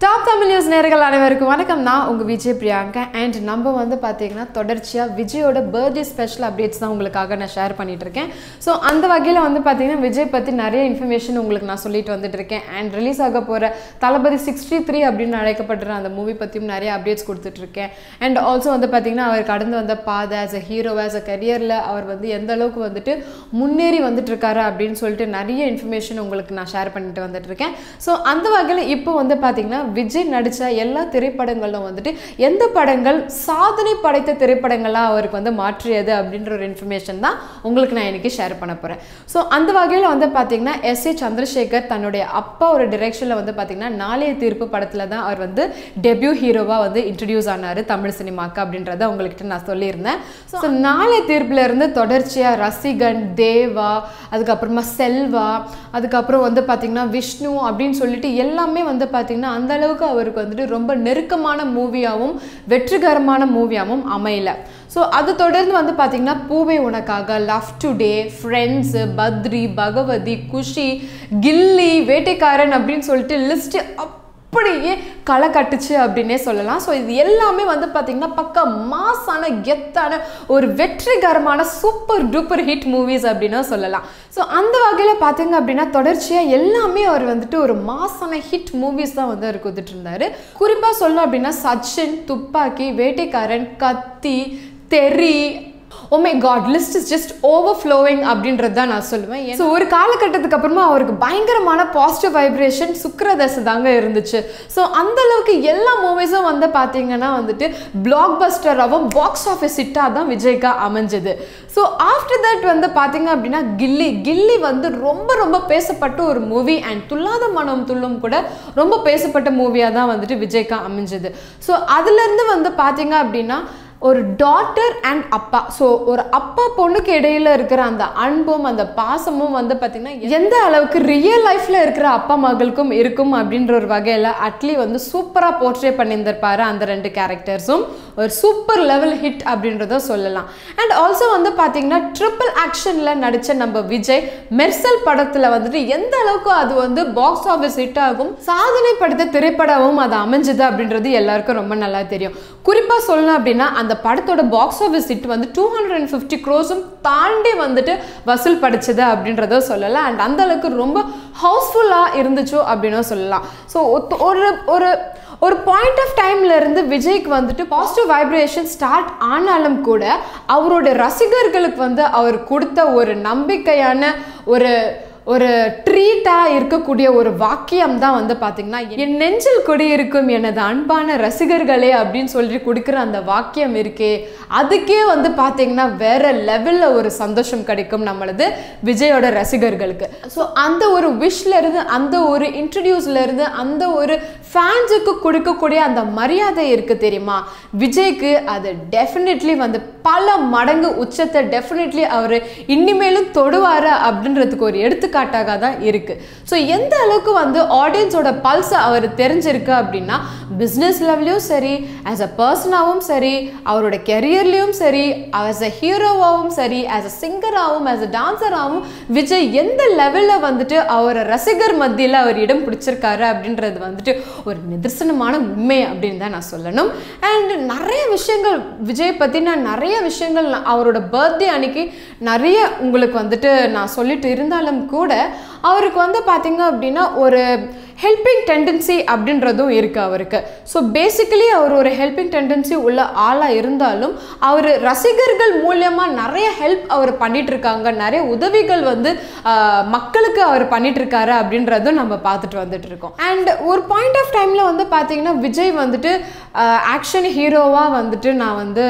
top Tamil news நேர்கள் அனைவருக்கும் வணக்கம் நான் உங்கள் விஜய் பிரியாங்கா அண்ட் நம்ம வந்து பார்த்தீங்கன்னா தொடர்ச்சியாக விஜயோட பர்த்டே ஸ்பெஷல் அப்டேட்ஸ் தான் உங்களுக்காக நான் ஷேர் பண்ணிட்டு இருக்கேன் ஸோ அந்த வகையில் வந்து பார்த்தீங்கன்னா விஜய் பற்றி நிறைய இன்ஃபர்மேஷன் உங்களுக்கு நான் சொல்லிட்டு வந்துட்டு இருக்கேன் அண்ட் ரிலீஸ் ஆக போகிற தளபதி சிக்ஸ்டி த்ரீ அப்படின்னு அழைக்கப்படுற அந்த மூவி பற்றியும் நிறைய அப்டேட்ஸ் கொடுத்துட்ருக்கேன் அண்ட் ஆல்சோ வந்து பார்த்தீங்கன்னா அவர் கடந்து வந்த பாதை as a hero as a கரியரில் அவர் வந்து எந்த அளவுக்கு வந்துட்டு முன்னேறி வந்துட்டு இருக்காரு அப்படின்னு சொல்லிட்டு நிறைய இன்ஃபர்மேஷன் உங்களுக்கு நான் ஷேர் பண்ணிட்டு வந்துட்டு இருக்கேன் ஸோ அந்த வகையில் இப்போ வந்து பார்த்தீங்கன்னா விஜய் நடித்த எல்லா திரைப்படங்களும் வந்துட்டு எந்த படங்கள் சாதனை படைத்த திரைப்படங்களாக அவருக்கு வந்து மாற்றியது அப்படின்ற ஒரு இன்ஃபர்மேஷன் தான் உங்களுக்கு நான் இன்னைக்கு ஷேர் பண்ண போகிறேன் ஸோ அந்த வகையில் வந்து பார்த்தீங்கன்னா எஸ் ஏ சந்திரசேகர் தன்னுடைய அப்பா ஒரு டிரெக்ஷனில் வந்து பார்த்தீங்கன்னா நாளைய தீர்ப்பு படத்தில் தான் அவர் வந்து டெபியூ ஹீரோவாக வந்து இன்ட்ரடியூஸ் ஆனார் தமிழ் சினிமாக்கு அப்படின்றத உங்கள்கிட்ட நான் சொல்லியிருந்தேன் ஸோ நாளைய தீர்ப்புல இருந்து தொடர்ச்சியாக ரசிகன் தேவா அதுக்கப்புறமா செல்வா அதுக்கப்புறம் வந்து பார்த்தீங்கன்னா விஷ்ணு அப்படின்னு சொல்லிட்டு எல்லாமே வந்து பார்த்தீங்கன்னா அந்த அளவுக்கு அவருக்கு வந்துட்டு ரொம்ப நெருக்கமான மூவியாகவும் வெற்றிகரமான மூவியாகவும் அமையல ஸோ அது தொடர்ந்து வந்து பார்த்தீங்கன்னா Poove Unakkaga love today friends Badri Bhagavathi Kushi Ghilli Vettaikaaran அப்படின்னு சொல்லிட்டு லிஸ்ட்டு அப்படியே களை கட்டுச்சு அப்படின்னே சொல்லலாம் ஸோ இது எல்லாமே வந்து பார்த்தீங்கன்னா பக்கா மாசான கெத்தான ஒரு வெற்றிகரமான சூப்பர் டூப்பர் ஹிட் மூவிஸ் அப்படின்னு சொல்லலாம் ஸோ அந்த வகையில் பார்த்தீங்க அப்படின்னா தொடர்ச்சியாக எல்லாமே அவர் வந்துட்டு ஒரு மாசான ஹிட் மூவிஸ் தான் வந்து அவர் கொடுத்துட்டு இருந்தாரு குறிப்பாக சொல்லணும் அப்படின்னா சச்சின் துப்பாக்கி Vettaikaaran Kaththi Theri oh my god list is just overflowing அப்படின்றது தான் நான் சொல்லுவேன் ஸோ ஒரு காலகட்டத்துக்கு அப்புறமா அவருக்கு பயங்கரமான பாசிட்டிவ் வைப்ரேஷன் சுக்கரதசை தாங்க இருந்துச்சு ஸோ அந்த அளவுக்கு எல்லா மூவிஸும் வந்து பார்த்தீங்கன்னா வந்துட்டு பிளாக் பஸ்டராகவும் பாக்ஸ் ஆஃபீஸ் ஹிட்டாக தான் விஜய்க்கா அமைஞ்சது ஸோ ஆஃப்டர் தட் வந்து பார்த்தீங்க அப்படின்னா கில்லி கில்லி வந்து ரொம்ப ரொம்ப பேசப்பட்ட ஒரு மூவி அண்ட் துல்லாத மனம் துள்ளும் கூட ரொம்ப பேசப்பட்ட மூவியாக தான் வந்துட்டு விஜய்க்கா அமைஞ்சது ஸோ அதுலேருந்து வந்து பார்த்தீங்க அப்படின்னா ஒரு டாட்டர் அண்ட் அப்பா ஸோ ஒரு அப்பா பொண்ணுக்கு இடையில இருக்கிற அந்த அன்பும் அந்த பாசமும் வந்து பார்த்திங்கன்னா எந்த அளவுக்கு ரியல் லைஃப்பில் இருக்கிற அப்பா மகளுக்கும் இருக்கும் அப்படின்ற ஒரு வகையில் அட்லி வந்து சூப்பராக போர்ட்ரே பண்ணியிருந்திருப்பாரு அந்த ரெண்டு கேரக்டர்ஸும் ஒரு சூப்பர் லெவல் ஹிட் அப்படின்றத சொல்லலாம் அண்ட் ஆல்சோ வந்து பார்த்தீங்கன்னா ட்ரிபிள் ஆக்ஷனில் நடித்த நம்ம விஜய் மெர்சல் படத்தில் வந்துட்டு எந்த அளவுக்கு அது வந்து பாக்ஸ் ஆஃபீஸ் ஹிட் ஆகும் சாதனை படுத்த திரைப்படமும் அது அமைஞ்சுது அப்படின்றது எல்லாருக்கும் ரொம்ப நல்லா தெரியும் குறிப்பாக சொல்லணும் அப்படின்னா அந்த படத்தோட பாக்ஸ் ஆஃபீஸ் ஹிட் வந்து டூ ஹண்ட்ரட் அண்ட் ஃபிஃப்டி க்ரோஸும் தாண்டி வந்துட்டு வசூல் படிச்சது அப்படின்றத சொல்லலாம் அண்ட் அந்த அளவுக்கு ரொம்ப ஹவுஸ்ஃபுல்லாக இருந்துச்சோ அப்படின்னும் சொல்லலாம் ஸோ ஒரு ஒரு ஒரு பாயிண்ட் ஆஃப் டைம்ல இருந்து விஜய்க்கு வந்துட்டு பாசிட்டிவ் வைப்ரேஷன் ஸ்டார்ட் ஆனாலும் கூட அவரோட ரசிகர்களுக்கு வந்து அவர் கொடுத்த ஒரு நம்பிக்கையான ஒரு ஒரு ட்ரீட்டாக இருக்கக்கூடிய ஒரு வாக்கியம் தான் வந்து பார்த்தீங்கன்னா என் நெஞ்சில் குடியிருக்கும் எனது அன்பான ரசிகர்களே அப்படின்னு சொல்லி கொடுக்குற அந்த வாக்கியம் இருக்கே அதுக்கே வந்து பார்த்தீங்கன்னா வேற லெவலில் ஒரு சந்தோஷம் கிடைக்கும் நம்மளது விஜயோட ரசிகர்களுக்கு ஸோ அந்த ஒரு விஷல இருந்து அந்த ஒரு இன்ட்ரடியூஸ்ல இருந்து அந்த ஒரு ஃபேன்ஸுக்கு கொடுக்கக்கூடிய அந்த மரியாதை இருக்கு தெரியுமா விஜய்க்கு அது டெஃபினெட்லி வந்து பல மடங்கு உச்சத்தை டெஃபினெட்லி அவர் இனிமேலும் தொடுவார் அப்படின்றதுக்கு ஒரு எடுத்துக்காட்டாக தான் இருக்கு ஸோ எந்த அளவுக்கு வந்து ஆடியன்ஸோட பல்ஸ் அவர் தெரிஞ்சிருக்கு அப்படின்னா பிஸ்னஸ் லெவலையும் சரி ஆஸ் அ பர்சனாகவும் சரி அவரோட கெரியர்லேயும் சரி ஆஸ் அ ஹீரோவாகவும் சரி ஆஸ் அ சிங்கராகவும் ஆஸ் அ டான்சராகவும் விஜய் எந்த லெவலில் வந்துட்டு அவர் ரசிகர் மத்தியில் அவர் இடம் பிடிச்சிருக்காரு அப்படின்றது வந்துட்டு ஒரு நிதர்சனமான உண்மை அப்படின்னு தான் நான் சொல்லணும் அண்ட் நிறைய விஷயங்கள் விஜய் பற்றி நான் நிறைய விஷயங்கள் அவரோட பர்த்டே அன்னைக்கு நிறைய உங்களுக்கு வந்துட்டு நான் சொல்லிட்டு இருந்தாலும் கூட அவருக்கு வந்து பார்த்தீங்க அப்படின்னா ஒரு ஹெல்பிங் டெண்டன்சி அப்படின்றதும் இருக்குது அவருக்கு ஸோ பேசிக்கலி அவர் ஒரு ஹெல்பிங் டெண்டன்சி உள்ள ஆளாக இருந்தாலும் அவர் ரசிகர்கள் மூலியமாக நிறைய ஹெல்ப் அவர் பண்ணிட்டு இருக்காங்க நிறைய உதவிகள் வந்து மக்களுக்கு அவர் பண்ணிட்டு இருக்காரு அப்படின்றதும் நம்ம பார்த்துட்டு வந்துட்டு இருக்கோம் அண்ட் ஒரு பாயிண்ட் ஆஃப் டைமில் வந்து பார்த்தீங்கன்னா விஜய் வந்துட்டு ஆக்ஷன் ஹீரோவாக வந்துட்டு நான் வந்து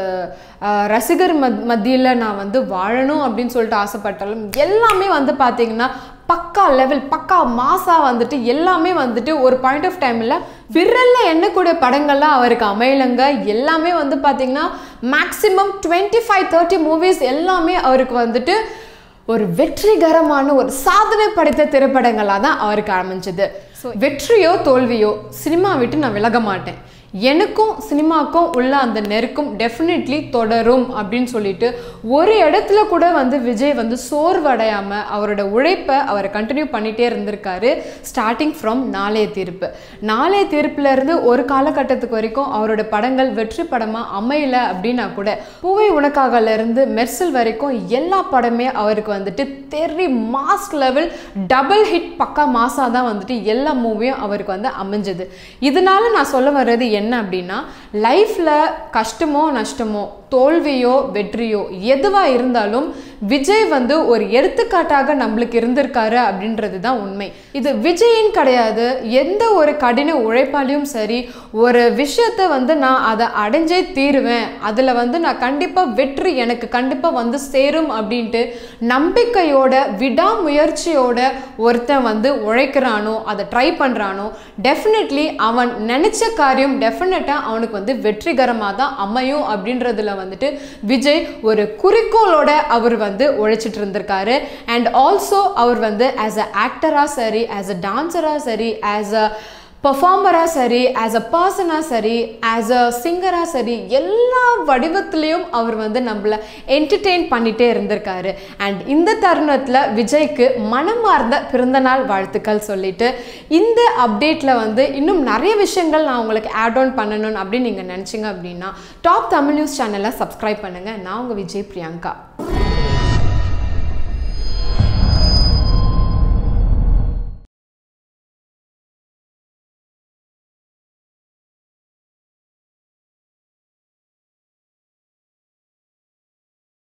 ரசிகர் மத் மத்தியில் நான் வந்து வாழணும் அப்படின்னு சொல்லிட்டு ஆசைப்பட்டாலும் எல்லாமே வந்து பார்த்தீங்கன்னா பக்கா லெவல் பக்கா மாசா வந்துட்டு எல்லாமே வந்துட்டு ஒரு பாயிண்ட் ஆஃப் டைமில் விரல்ல எண்ணக்கூடிய படங்கள்லாம் அவருக்கு அமையலங்க எல்லாமே வந்து பார்த்தீங்கன்னா maximum twenty five thirty movies எல்லாமே அவருக்கு வந்துட்டு ஒரு வெற்றிகரமான ஒரு சாதனை படைத்த திரைப்படங்களாக தான் அவருக்கு அமைஞ்சது ஸோ வெற்றியோ தோல்வியோ சினிமா விட்டு நான் விலக மாட்டேன் எனக்கும் சினிமாக்கும் உள்ள அந்த நெருக்கம் டெஃபினெட்லி தொடரும் அப்படின்னு சொல்லிட்டு ஒரு இடத்துல கூட வந்து விஜய் வந்து சோர்வடையாம அவரோட உழைப்பை அவர் கண்டினியூ பண்ணிட்டே இருந்திருக்காரு ஸ்டார்டிங் ஃப்ரம் நாளைய தீர்ப்பு நாளைய தீர்ப்புல இருந்து ஒரு காலகட்டத்துக்கு வரைக்கும் அவரோட படங்கள் வெற்றி படமா அமையல அப்படின்னா கூட பூவை உனக்காகல இருந்து மெர்சல் வரைக்கும் எல்லா படமே அவருக்கு வந்துட்டு தெரி மாஸ் லெவல் டபுள் ஹிட் பக்கா மாசா தான் வந்துட்டு எல்லா மூவியும் அவருக்கு வந்து அமைஞ்சது இதனால நான் சொல்ல வர்றது என்ன அப்படின்னா லைஃப்ல கஷ்டமோ நஷ்டமோ தோல்வியோ வெற்றியோ எதுவாக இருந்தாலும் விஜய் வந்து ஒரு எடுத்துக்காட்டாக நம்மளுக்கு இருந்திருக்காரு அப்படின்றது தான் உண்மை இது விஜயின் கிடையாது எந்த ஒரு கடின உழைப்பாலையும் சரி ஒரு விஷயத்த வந்து நான் அதை அடைஞ்சே தீருவேன் அதில் வந்து நான் கண்டிப்பாக வெற்றி எனக்கு கண்டிப்பாக வந்து சேரும் அப்படின்ட்டு நம்பிக்கையோட விடாமுயற்சியோட ஒருத்தன் வந்து உழைக்கிறானோ அதை ட்ரை பண்ணுறானோ டெஃபினெட்லி அவன் நினச்ச காரியம் டெஃபினட்டாக அவனுக்கு வந்து வெற்றிகரமாக தான் அமையும் அப்படின்றதுல வந்துட்டு விஜய் ஒரு குறிக்கோளோட அவர் வந்து உழைச்சிட்டு இருந்திருக்காரு அண்ட் ஆல்சோ அவர் வந்து ஆஸ் அ ஆக்டராக சரி ஆஸ் அ டான்ஸராக சரி ஆஸ் அ பர்ஃபார்மராக சரி ஆஸ் அ பர்சனாக சரி ஆஸ் அ சிங்கராக சரி எல்லா வடிவத்துலேயும் அவர் வந்து நம்மளை என்டர்டெயின் பண்ணிகிட்டே இருந்திருக்காரு அண்ட் இந்த தருணத்தில் விஜய்க்கு மனமார்ந்த பிறந்தநாள் வாழ்த்துக்கள் சொல்லிட்டு இந்த அப்டேட்டில் வந்து இன்னும் நிறைய விஷயங்கள் நான் உங்களுக்கு ஆட் ஆன் பண்ணணும் அப்படின்னு நீங்கள் நினச்சிங்க அப்படின்னா டாப் தமிழ் நியூஸ் சேனலை சப்ஸ்கிரைப் பண்ணுங்கள் நான் உங்கள் விஜய் பிரியங்கா